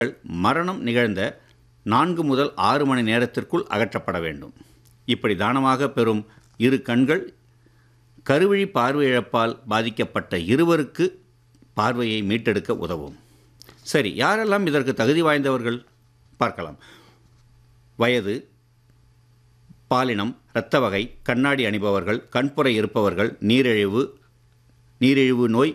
மரணம் நிகழ்ந்த நான்கு முதல் ஆறு மணி நேரத்திற்குள் அகற்றப்பட வேண்டும் இப்படி தானமாக பெறும் இரு கண்கள் கருவழி பார்வை இழப்பால் பாதிக்கப்பட்ட இருவருக்கு பார்வையை மீட்டெடுக்க உதவும் சரி யாரெல்லாம் இதற்கு தகுதி வாய்ந்தவர்கள் பார்க்கலாம் வயது பாலினம் இரத்த வகை கண்ணாடி அணிபவர்கள் கண்புரை இருப்பவர்கள் நீரிழிவு நீரிழிவு நோய்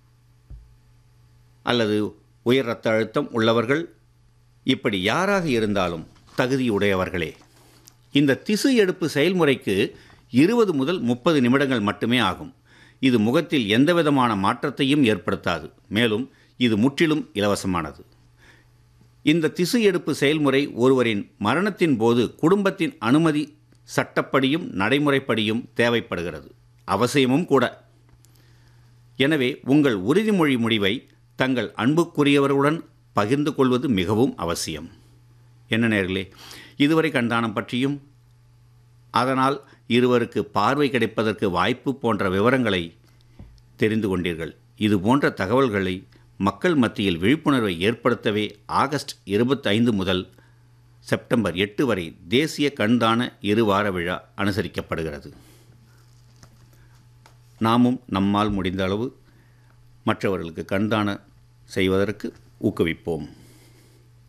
அல்லது உயர் இரத்த அழுத்தம் உள்ளவர்கள் இப்படி யாராக இருந்தாலும் தகுதியுடையவர்களே இந்த திசு எடுப்பு செயல்முறைக்கு இருபது முதல் முப்பது நிமிடங்கள் மட்டுமே ஆகும் இது முகத்தில் எந்தவிதமான மாற்றத்தையும் ஏற்படுத்தாது மேலும் இது முற்றிலும் இலவசமானது இந்த திசு எடுப்பு செயல்முறை ஒருவரின் மரணத்தின் போது குடும்பத்தின் அனுமதி சட்டப்படியும் நடைமுறைப்படியும் தேவைப்படுகிறது அவசியமும் கூட எனவே உங்கள் உறுதிமொழி முடிவை தங்கள் அன்புக்குரியவர்களுடன் பகிர்ந்து கொள்வது மிகவும் அவசியம் என்ன நேர்களே இதுவரை கண்தானம் பற்றியும் அதனால் இருவருக்கு பார்வை கிடைப்பதற்கு வாய்ப்பு போன்ற விவரங்களை தெரிந்து கொண்டீர்கள் இது போன்ற தகவல்களை மக்கள் மத்தியில் விழிப்புணர்வை ஏற்படுத்தவே ஆகஸ்ட் இருபத்தைந்து முதல் செப்டம்பர் எட்டு வரை தேசிய கண்தான இருவார விழா அனுசரிக்கப்படுகிறது நாமும் நம்மால் முடிந்த அளவு மற்றவர்களுக்கு கண்தான செய்வதற்கு ஊக்குவிப்போம்